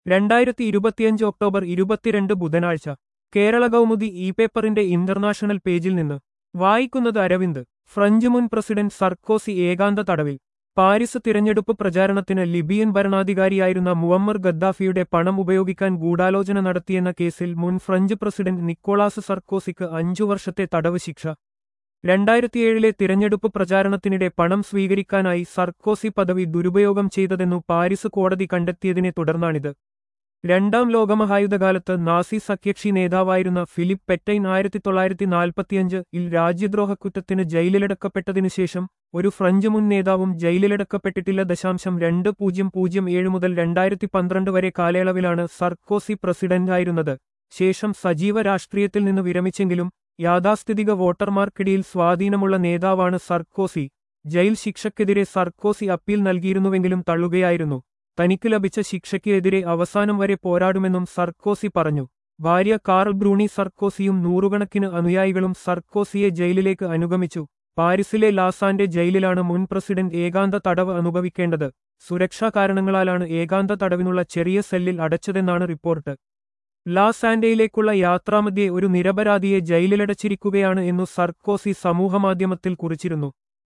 രണ്ടായിരത്തി ഇരുപത്തിയഞ്ച് ഒക്ടോബർ ഇരുപത്തിരണ്ട് ബുധനാഴ്ച കേരള കൗമുദി ഇ പേപ്പറിന്റെ ഇന്റർനാഷണൽ പേജിൽ നിന്ന് വായിക്കുന്നത് അരവിന്ദ് ഫ്രഞ്ച് മുൻ പ്രസിഡന്റ് സർക്കോസി ഏകാന്ത തടവിൽ പാരീസ് തിരഞ്ഞെടുപ്പ് പ്രചാരണത്തിന് ലിബിയൻ ഭരണാധികാരിയായിരുന്ന മുവമ്മർ ഗദ്ദാഫിയുടെ പണം ഉപയോഗിക്കാൻ ഗൂഢാലോചന നടത്തിയെന്ന കേസിൽ മുൻ ഫ്രഞ്ച് പ്രസിഡന്റ് നിക്കോളാസ് സർക്കോസിക്ക് അഞ്ചു വർഷത്തെ തടവ് ശിക്ഷ രണ്ടായിരത്തിയേഴിലെ തിരഞ്ഞെടുപ്പ് പ്രചാരണത്തിനിടെ പണം സ്വീകരിക്കാനായി സർക്കോസി പദവി ദുരുപയോഗം ചെയ്തതെന്നു പാരീസ് കോടതി കണ്ടെത്തിയതിനെ തുടർന്നാണിത് രണ്ടാം ലോകമഹായുധകാലത്ത് നാസി സഖ്യകക്ഷി നേതാവായിരുന്ന ഫിലിപ്പ് പെറ്റൈൻ ആയിരത്തി തൊള്ളായിരത്തി നാൽപ്പത്തിയഞ്ച് ഇൽ രാജ്യദ്രോഹക്കുറ്റത്തിന് ജയിലിലടക്കപ്പെട്ടതിനു ശേഷം ഒരു ഫ്രഞ്ച് മുൻ നേതാവും ജയിലിലടക്കപ്പെട്ടിട്ടില്ല ദശാംശം രണ്ട് പൂജ്യം പൂജ്യം ഏഴ് മുതൽ രണ്ടായിരത്തി പന്ത്രണ്ട് വരെ കാലയളവിലാണ് സർക്കോസി പ്രസിഡന്റായിരുന്നത് ശേഷം സജീവ രാഷ്ട്രീയത്തിൽ നിന്ന് വിരമിച്ചെങ്കിലും യാഥാസ്ഥിതിക വോട്ടർമാർക്കിടയിൽ സ്വാധീനമുള്ള നേതാവാണ് സർക്കോസി ജയിൽ ശിക്ഷയ്ക്കെതിരെ സർക്കോസി അപ്പീൽ നൽകിയിരുന്നുവെങ്കിലും തള്ളുകയായിരുന്നു തനിക്ക് ലഭിച്ച ശിക്ഷയ്ക്ക് എതിരെ അവസാനം വരെ പോരാടുമെന്നും സർക്കോസി പറഞ്ഞു ഭാര്യ കാർൾ ബ്രൂണി സർക്കോസിയും നൂറുകണക്കിന് അനുയായികളും സർക്കോസിയെ ജയിലിലേക്ക് അനുഗമിച്ചു പാരീസിലെ ലാസാന്റെ ജയിലിലാണ് മുൻ പ്രസിഡന്റ് ഏകാന്ത തടവ് അനുഭവിക്കേണ്ടത് സുരക്ഷാ കാരണങ്ങളാലാണ് ഏകാന്ത തടവിനുള്ള ചെറിയ സെല്ലിൽ അടച്ചതെന്നാണ് റിപ്പോർട്ട് ലാസ് ആൻഡയിലേക്കുള്ള യാത്രാമധ്യേ ഒരു നിരപരാധിയെ ജയിലിലടച്ചിരിക്കുകയാണ് എന്നു സർക്കോസി സമൂഹമാധ്യമത്തിൽ കുറിച്ചിരുന്നു